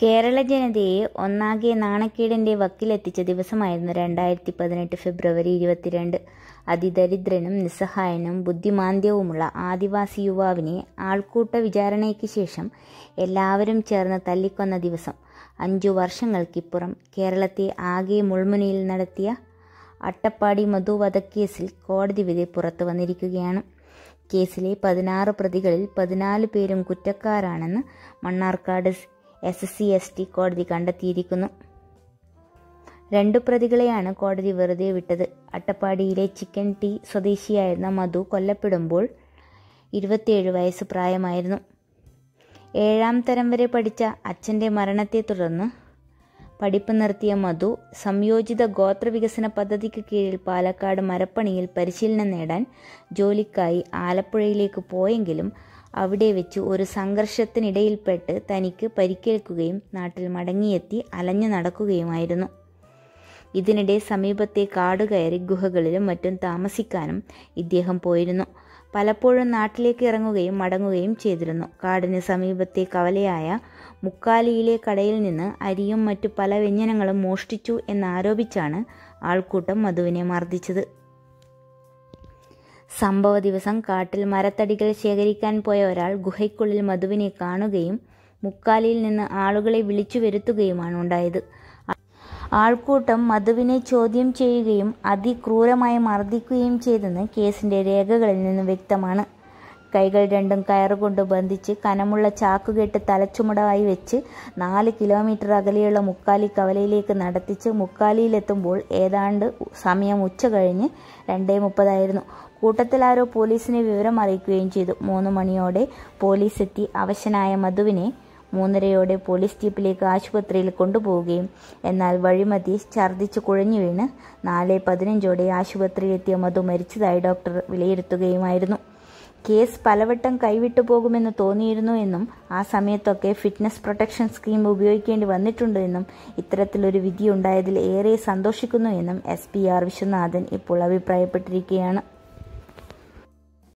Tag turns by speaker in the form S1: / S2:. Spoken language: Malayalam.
S1: കേരള ജനതയെ ഒന്നാകെ നാണക്കേടിന്റെ വക്കിലെത്തിച്ച ദിവസമായിരുന്നു രണ്ടായിരത്തി പതിനെട്ട് ഫെബ്രുവരി ഇരുപത്തിരണ്ട് അതിദരിദ്രനും നിസ്സഹായനും ബുദ്ധിമാന്ദ്യവുമുള്ള ആദിവാസി യുവാവിനെ ആൾക്കൂട്ട വിചാരണയ്ക്ക് ശേഷം എല്ലാവരും ചേർന്ന് തല്ലിക്കൊന്ന ദിവസം അഞ്ചു വർഷങ്ങൾക്കിപ്പുറം കേരളത്തെ ആകെ മുൾമുനയിൽ നടത്തിയ അട്ടപ്പാടി മധു വധക്കേസിൽ കോടതി വിധി പുറത്തു വന്നിരിക്കുകയാണ് കേസിലെ പതിനാറ് പ്രതികളിൽ പതിനാല് പേരും കുറ്റക്കാരാണെന്ന് Mannarkkad S S C S T കോടതി കണ്ടെത്തിയിരിക്കുന്നു രണ്ടു പ്രതികളെയാണ് കോടതി വെറുതെ വിട്ടത് അട്ടപ്പാടിയിലെ ചിക്കൻ ടീ സ്വദേശിയായിരുന്ന മധു കൊല്ലപ്പെടുമ്പോൾ ഇരുപത്തിയേഴ് വയസ്സ് പ്രായമായിരുന്നു ഏഴാം തരം വരെ പഠിച്ച അച്ഛൻ്റെ മരണത്തെ തുടർന്ന് പഠിപ്പ് നിർത്തിയ മധു സംയോജിത ഗോത്ര വികസന പദ്ധതിക്ക് കീഴിൽ പാലക്കാട് മരപ്പണിയിൽ പരിശീലനം നേടാൻ ജോലിക്കായി ആലപ്പുഴയിലേക്ക് പോയെങ്കിലും അവിടെ വെച്ച് ഒരു സംഘർഷത്തിനിടയിൽപ്പെട്ട് തനിക്ക് പരിക്കേൽക്കുകയും നാട്ടിൽ മടങ്ങിയെത്തി അലഞ്ഞു നടക്കുകയുമായിരുന്നു ഇതിനിടെ സമീപത്തെ കാട് കയറി ഗുഹകളിലും മറ്റും താമസിക്കാനും ഇദ്ദേഹം പോയിരുന്നു പലപ്പോഴും നാട്ടിലേക്ക് ഇറങ്ങുകയും മടങ്ങുകയും ചെയ്തിരുന്നു കാടിന് സമീപത്തെ കവലയായ മുക്കാലിയിലെ കടയിൽ നിന്ന് അരിയും മറ്റു പല വ്യഞ്ജനങ്ങളും മോഷ്ടിച്ചു എന്നാരോപിച്ചാണ് ആൾക്കൂട്ടം മധുവിനെ മർദ്ദിച്ചത് സംഭവ ദിവസം കാട്ടിൽ മരത്തടികൾ ശേഖരിക്കാൻ പോയ ഒരാൾ ഗുഹയ്ക്കുള്ളിൽ മധുവിനെ കാണുകയും മുക്കാലിയിൽ നിന്ന് ആളുകളെ വിളിച്ചു വരുത്തുകയുമാണ് ഉണ്ടായത് ആൾക്കൂട്ടം മധുവിനെ ചോദ്യം ചെയ്യുകയും അതിക്രൂരമായി മർദ്ദിക്കുകയും ചെയ്തെന്ന് കേസിന്റെ രേഖകളിൽ നിന്ന് വ്യക്തമാണ് കൈകൾ രണ്ടും കയറുകൊണ്ട് ബന്ധിച്ച് കനമുള്ള ചാക്കുകെട്ട് തലച്ചുമടായി വെച്ച് നാല് കിലോമീറ്റർ അകലെയുള്ള മുക്കാലി കവലയിലേക്ക് നടത്തിച്ച് മുക്കാലിയിലെത്തുമ്പോൾ ഏതാണ്ട് സമയം ഉച്ച കഴിഞ്ഞ് രണ്ടേ മുപ്പതായിരുന്നു കൂട്ടത്തിൽ ആരോ പോലീസിനെ വിവരം അറിയിക്കുകയും ചെയ്തു മൂന്ന് മണിയോടെ പോലീസ് എത്തി അവശനായ മധുവിനെ മൂന്നരയോടെ പോലീസ് ജീപ്പിലേക്ക് ആശുപത്രിയിൽ കൊണ്ടുപോവുകയും എന്നാൽ വഴിമതി ഛർദ്ദിച്ച് കുഴഞ്ഞു വീണ് നാല് പതിനഞ്ചോടെ ആശുപത്രിയിലെത്തിയ മധു മരിച്ചതായി ഡോക്ടർ വിലയിരുത്തുകയുമായിരുന്നു കേസ് പലവട്ടം കൈവിട്ടു പോകുമെന്ന് തോന്നിയിരുന്നു എന്നും ആ സമയത്തൊക്കെ ഫിറ്റ്നസ് പ്രൊട്ടക്ഷൻ സ്കീം ഉപയോഗിക്കേണ്ടി വന്നിട്ടുണ്ട് എന്നും ഇത്തരത്തിലൊരു വിധി ഉണ്ടായതിൽ ഏറെ സന്തോഷിക്കുന്നു എന്നും എസ് പി ആർ വിശ്വനാഥൻ ഇപ്പോൾ അഭിപ്രായപ്പെട്ടിരിക്കുകയാണ്